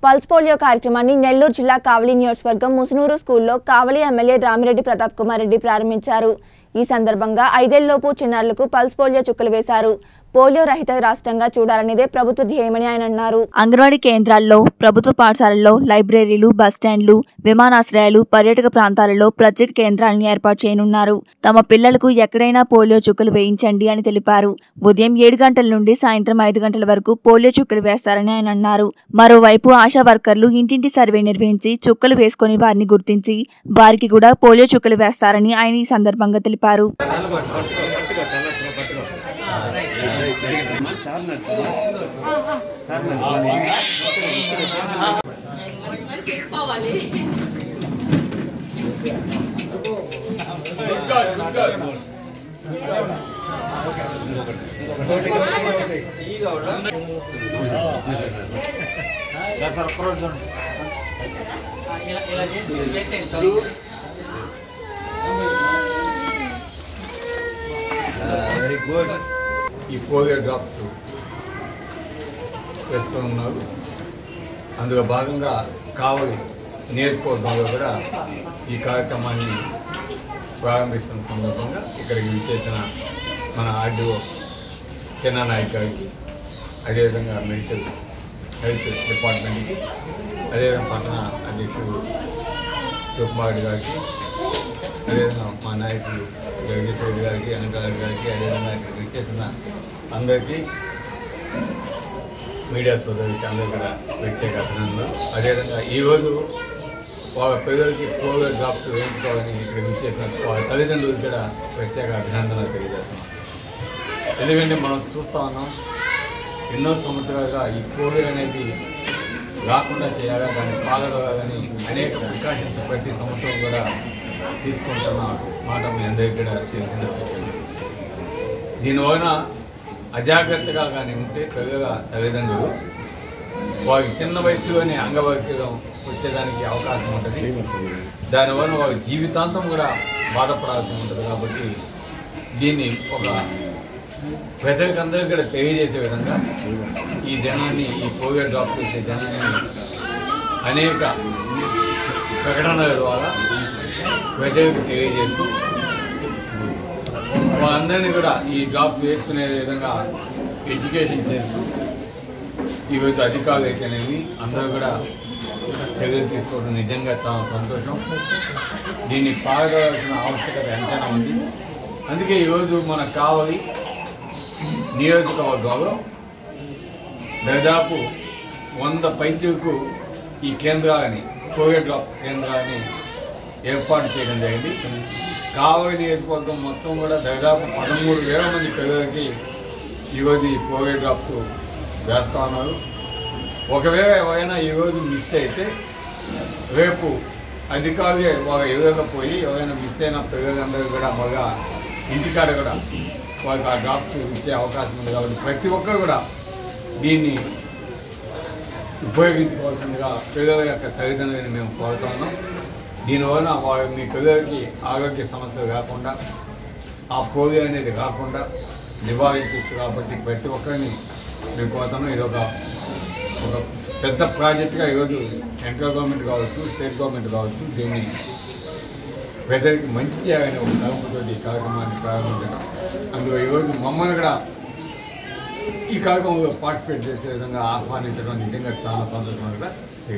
Pulse polio కార్యక్రమాన్ని నెల్లూరు జిల్లా కావలి నియోజకవర్గం ముసునూరు స్కూల్లో కావలి ఎమ్మెల్యే రామిరెడ్డి ప్రతాప్ కుమార్ రెడ్డి ప్రారంభించారు ఈ సందర్భంగా ఐదేళ్లలోపు చిన్నారులకు పల్స్ పోలియో చుక్కలు వేశారు పోలియో రహిత రాష్ట్రంగా చూడాలనేదే ప్రభుత్వ ధ్యేయమని ఆయన అన్నారు అంగన్వాడీ కేంద్రాల్లో ప్రభుత్వ పాఠశాలల్లో లైబ్రరీలు బస్టాండ్లు విమానాశ్రయాలు పర్యాటక ప్రాంతాలలో ప్రత్యేక కేంద్రాలను ఏర్పాటు చేయనున్నారు తమ పిల్లలకు ఎక్కడైనా పోలియో చుక్కలు వేయించండి అని తెలిపారు ఉదయం ఏడు గంటల నుండి సాయంత్రం ఐదు గంటల వరకు పోలియో చుక్కలు వేస్తారని ఆయన అన్నారు మరోవైపు ఆశా వర్కర్లు ఇంటింటి సర్వే నిర్వహించి చుక్కలు వేసుకుని వారిని గుర్తించి వారికి కూడా పోలియో చుక్కలు వేస్తారని ఆయన ఈ సందర్భంగా తెలిపారు వెరీ గుడ్ ఈ పోలియో డ్రాప్స్ వేస్తూ ఉన్నారు అందులో భాగంగా కావలి నియోజకవర్గంలో కూడా ఈ కార్యక్రమాన్ని ప్రారంభిస్తున్న సందర్భంగా ఇక్కడికి విచ్చేసిన మన ఆర్డీఓ కెన్నా నాయక్ గారికి అదేవిధంగా మెడికల్ హెల్త్ డిపార్ట్మెంట్కి అదేవిధంగా పట్టణ అధ్యక్షుడు శివకుమార్ రెడ్డి గారికి అదేవిధంగా మా నాయకులు జగదీశ్వర రెడ్డి గారికి అనంతరావు గారికి అదేవిధంగా ఇక్కడికి విచ్చేసిన అందరికీ మీడియా సోదరులకి అందరూ కూడా ప్రత్యేక అభినందనలు అదేవిధంగా ఈరోజు వాళ్ళ పిల్లలకి పోలియో డ్రాప్స్ వేయించుకోవాలని ఇక్కడ విచ్చేసిన వాళ్ళ తల్లిదండ్రులకు కూడా ప్రత్యేక అభినందనలు తెలియజేస్తున్నాం ఎందుకంటే మనం చూస్తా ఉన్నాం ఎన్నో సంవత్సరాలుగా ఈ కోవిడ్ అనేది రాకుండా చేయాలా దాన్ని పాల్గొనాలా కానీ అనేక ప్రికాషన్స్ ప్రతి సంవత్సరం కూడా తీసుకుంటున్న మాట మీ అందరికీ కూడా తెలిసిన విషయం. దీనివలన అజాగ్రత్తగా కానీ ఉంటే పెద్దగా తల్లిదండ్రులు వారికి చిన్న వయసులోనే అంగవైకల్యం వచ్చేదానికి అవకాశం ఉంటుంది దానివల్ల వారి జీవితాంతం కూడా బాధపడాల్సి ఉంటుంది కాబట్టి దీన్ని ఒక ప్రజలకందరికీ కూడా తెలియజేసే విధంగా ఈ జనాన్ని ఈ పోలియో డ్రాప్ చేసే జనాన్ని అనేక ప్రకటనల ద్వారా ప్రజలకు తెలియజేస్తూ వాళ్ళందరినీ కూడా ఈ డ్రాప్ వేసుకునే విధంగా ఎడ్యుకేషన్ చేస్తూ ఈరోజు అధికారులు అయితేనేమి అందరూ కూడా చర్యలు తీసుకోవడం నిజంగా చాలా సంతోషం దీన్ని పాల్గొవాల్సిన ఆవశ్యకత ఎంతైనా ఉంది అందుకే ఈరోజు మనకు కావాలి నియోజకవర్గంలో దాదాపు వంద పైచీలకు ఈ కేంద్రాలని కోవిడ్ డ్రాప్స్ కేంద్రాన్ని ఏర్పాటు చేయడం జరిగింది కావలి నియోజకవర్గం మొత్తం కూడా దాదాపు పదమూడు వేల మంది పిల్లలకి ఈరోజు ఈ కోవిడ్ డ్రాప్స్ వేస్తా ఉన్నారు ఒకవేళ ఎవరైనా ఈరోజు మిస్ అయితే రేపు అధికారులే వాళ్ళ ఇవ్వకపోయి ఎవరైనా మిస్ అయిన పిల్లలందరూ కూడా బాగా ఇంటికాడ కూడా వాళ్ళకి ఆ డ్రాప్స్ ఇచ్చే అవకాశం ఉంది కాబట్టి ప్రతి ఒక్కరు కూడా దీన్ని ఉపయోగించుకోవాల్సిందిగా పిల్లల యొక్క తల్లిదండ్రులను మేము కోరుతున్నాం దీనివల్ల వారి మీ పిల్లలకి ఆరోగ్య సమస్యలు రాకుండా ఆ పోలియో అనేది రాకుండా నివారించవచ్చు కాబట్టి ప్రతి ఒక్కరిని మేము కోరుతున్నాం ఇది ఒక ఒక పెద్ద ప్రాజెక్టుగా ఈరోజు సెంట్రల్ గవర్నమెంట్ కావచ్చు స్టేట్ గవర్నమెంట్ కావచ్చు దీన్ని ప్రజలకి మంచి చేయాలనే ఒక తలంపుతో ఈ కార్యక్రమాన్ని ప్రారంభించడం అందులో ఈరోజు మమ్మల్ని కూడా ఈ కార్యక్రమంలో పార్టిసిపేట్ చేసే విధంగా ఆహ్వానించడం నిజంగా చాలా సంతోషం కదా